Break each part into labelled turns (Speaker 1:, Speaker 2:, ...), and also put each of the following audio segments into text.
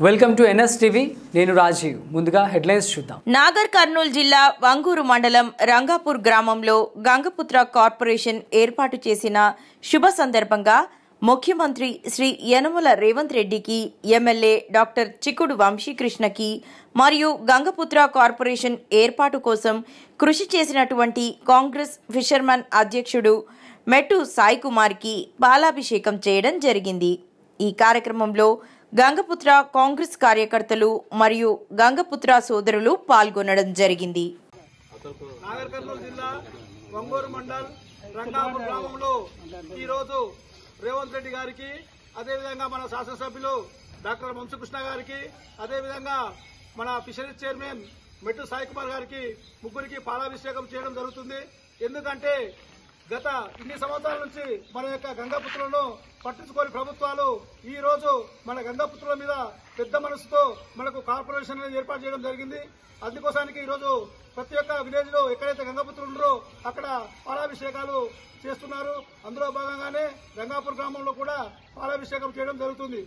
Speaker 1: welcome to NS TV నేను రాజీవ్ ముందుగా headlines చూద్దాం
Speaker 2: నాగర్ కర్నూలు జిల్లా వంగూరు మండలం రంగాపూర్ గ్రామంలో గంగపుత్ర కార్పొరేషన్ ఏర్పాటు చేసిన శుభ సందర్భంగా ముఖ్యమంత్రి శ్రీ యనమల రేవంత్ రెడ్డికి ఎమ్మెల్యే డాక్టర్ చిక్కుడు వంశీకృష్ణకి మరియు గంగపుత్ర కార్పొరేషన్ ఏర్పాటు కోసం కృషి చేసినటువంటి కాంగ్రెస్ ఫిషర్మన్ అధ్యక్షుడు మెట్టు సాయి కుమార్కి పాలాభిషేకం చేయడం జరిగింది ఈ కార్యక్రమంలో గంగపుత్ర కాంగ్రెస్ కార్యకర్తలు మరియు గంగపుత్ర సోదరులు పాల్గొనడం జరిగింది
Speaker 3: నాగర్ కర్నూలు జిల్లా వంగూరు మండల్ రంగాపూర్ గ్రామంలో ఈరోజు రేవంత్ రెడ్డి గారికి అదేవిధంగా మన శాసనసభ్యులు డాక్టర్ వంశకృష్ణ గారికి అదేవిధంగా మన ఫిషరీస్ చైర్మన్ మెట్టు సాయి కుమార్ గారికి ముగ్గురికి పాలాభిషేకం చేయడం జరుగుతుంది ఎందుకంటే గత ఇన్ని సంవత్సరాల నుంచి మన యొక్క గంగాపుత్రులను పట్టించుకోని ప్రభుత్వాలు ఈ రోజు మన గంగాపుత్రుల మీద పెద్ద మనసుతో మనకు కార్పొరేషన్ అనేది ఏర్పాటు చేయడం జరిగింది అందుకోసానికి ఈ రోజు ప్రతి ఒక్క విలేజ్ లో ఎక్కడైతే గంగాపుత్రులు ఉన్నారో అక్కడ పాలాభిషేకాలు చేస్తున్నారు అందులో భాగంగానే గంగాపూర్ గ్రామంలో కూడా పాలాభిషేకం చేయడం జరుగుతుంది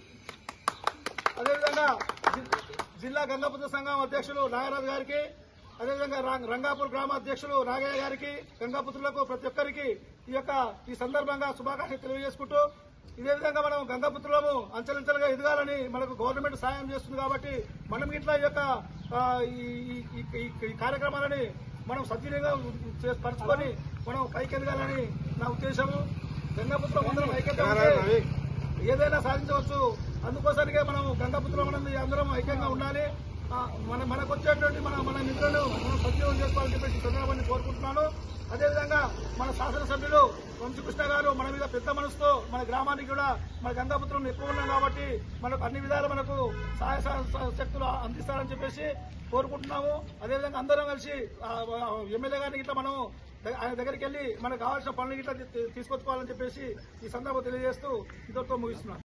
Speaker 3: అదేవిధంగా జి- జిల్లా గంగాపుత్ర సంఘం అధ్యక్షులు నాగరాజు గారికి అదేవిధంగా రా- రంగాపూర్ గ్రామ అధ్యక్షులు నాగయ్య గారికి గంగాపుత్రులకు ప్రతి ఒక్కరికి ఈ యొక్క ఈ సందర్భంగా శుభాకాంక్షలు తెలియజేసుకుంటూ ఇదే విధంగా మనం గంగాపుత్రులము అంచెలంచెలుగా ఎదగాలని మనకు గవర్నమెంట్ సాయం చేస్తుంది కాబట్టి మనం ఇట్లా ఈ యొక్క ఆ, ఈ- ఈ- ఈ- ఈ- ఈ కార్యక్రమాలని మనం సద్వినియోగం చే- పరుచుకొని మనం పైకి ఎదగాలని నా ఉద్దేశము గంగాపుత్రం అందరం ఐక్యత ఉంటే ఏదైనా సాధించవచ్చు అందుకోసానికే మనం గంగాపుత్రం మనం అందరం ఐక్యంగా ఉండాలి ఆ, మన మనకు వచ్చేటువంటి మన మన మిత్రులు మనం సద్వినియోగం చేసుకోవాలని చెప్పేసి ఈ సందర్భాన్ని కోరుకుంటున్నాను అదేవిధంగా మన శాసనసభ్యులు వంశకృష్ణ గారు మన మీద పెద్ద మనసుతో మన గ్రామానికి కూడా మన గంగాపుత్రం ఎక్కువ ఉన్నాం కాబట్టి మనకు అన్ని విధాలు మనకు సహాయ సహ- శక్తులు అందిస్తారని చెప్పేసి కోరుకుంటున్నాము అదేవిధంగా అందరం కలిసి ఆ, ఆ, ఎమ్మెల్యే గారిని ఇట్లా మనం ద- ఆయన దగ్గరికి వెళ్ళి మనకు కావాల్సిన పనులు ఇట్లా తీసుకొచ్చుకోవాలని చెప్పేసి ఈ సందర్భం తెలియజేస్తూ ఇంతటితో ముగిస్తున్నాను